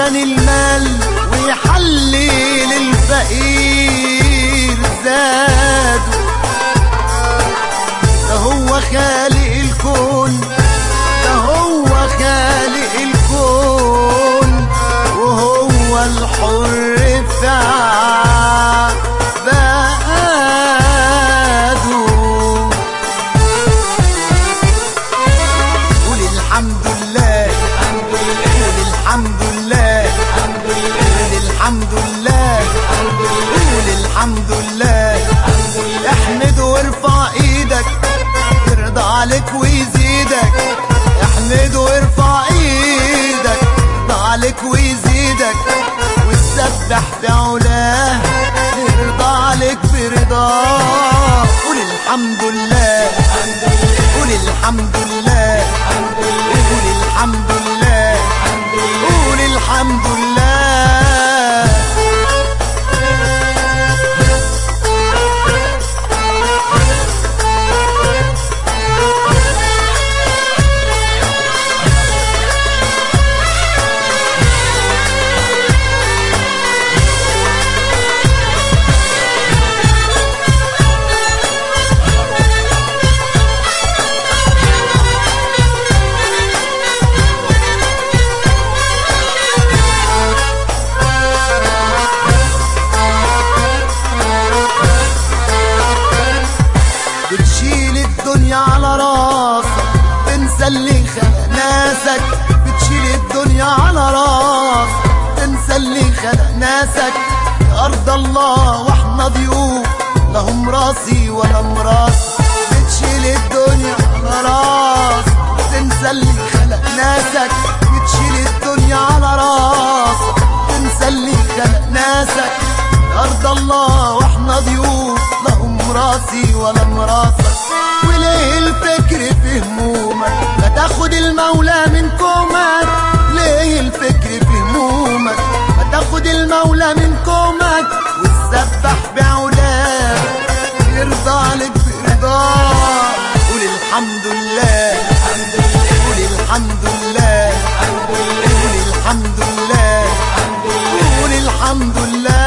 غني المال ويحلي للفقير زاده ده هو خالق الكون ده هو خالق الكون وهو الحر في عباده قول الحمد لله قول الحمد لله قول الحمد لله قول الحمد لله احمد وارفع ايدك يرضى عليك ويزيدك احمد وارفع ايدك يرضى عليك ويزيدك وتسبح بعلاه يرضى عليك برضاه قول الحمد لله قول الحمد لله قول الحمد لله قول الحمد لله بتشيل الدنيا على راسك تنسى اللي خلق ناسك بتشيل الدنيا على راسك تنسى اللي خلق ناسك يا أرض الله واحنا ضيوف لهم راسي ولا مراس بتشيل الدنيا على راسك تنسى اللي خلق ناسك بتشيل الدنيا على راسك تنسى اللي خلق ناسك أرض الله واحنا ضيوف لهم راسي ولا مراسك وليه الفكر في همومك ما تاخد المولى من كومك ليه الفكر في همومك ما تاخد المولى من كومك وتسبح بعلاه يرضى عليك برضاه قول الحمد لله قول الحمد لله قول الحمد لله قول الحمد لله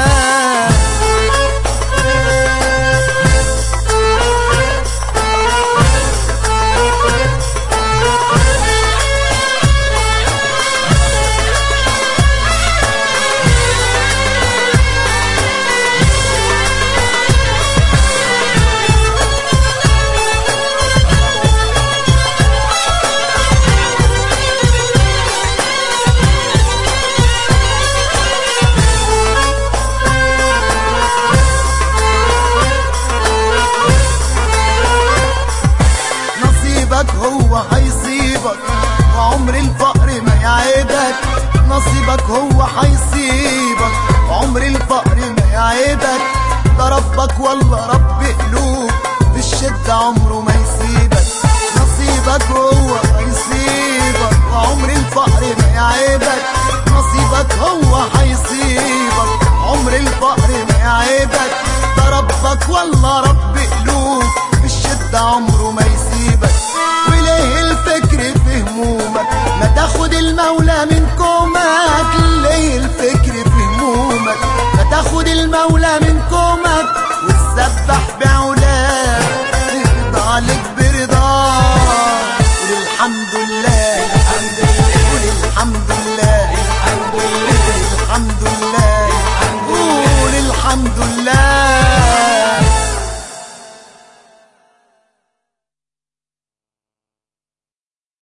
نصيبك هو هيصيبك وعمر الفقر ما يعيبك نصيبك هو هيصيبك وعمر الفقر ما يعيبك ده ربك والله رب قلوب في الشدة عمره ما يسيبك نصيبك هو هيصيبك وعمر الفقر ما يعيبك نصيبك هو هيصيبك عمر الفقر ما يعيبك ده ربك والله رب قلوب في الشدة عمره ما يسيبك وليه الفكر في همومك ما تاخد المولى من كومك ليه الفكر في همومك ما تاخد المولى من كومك وتسبح بعلوك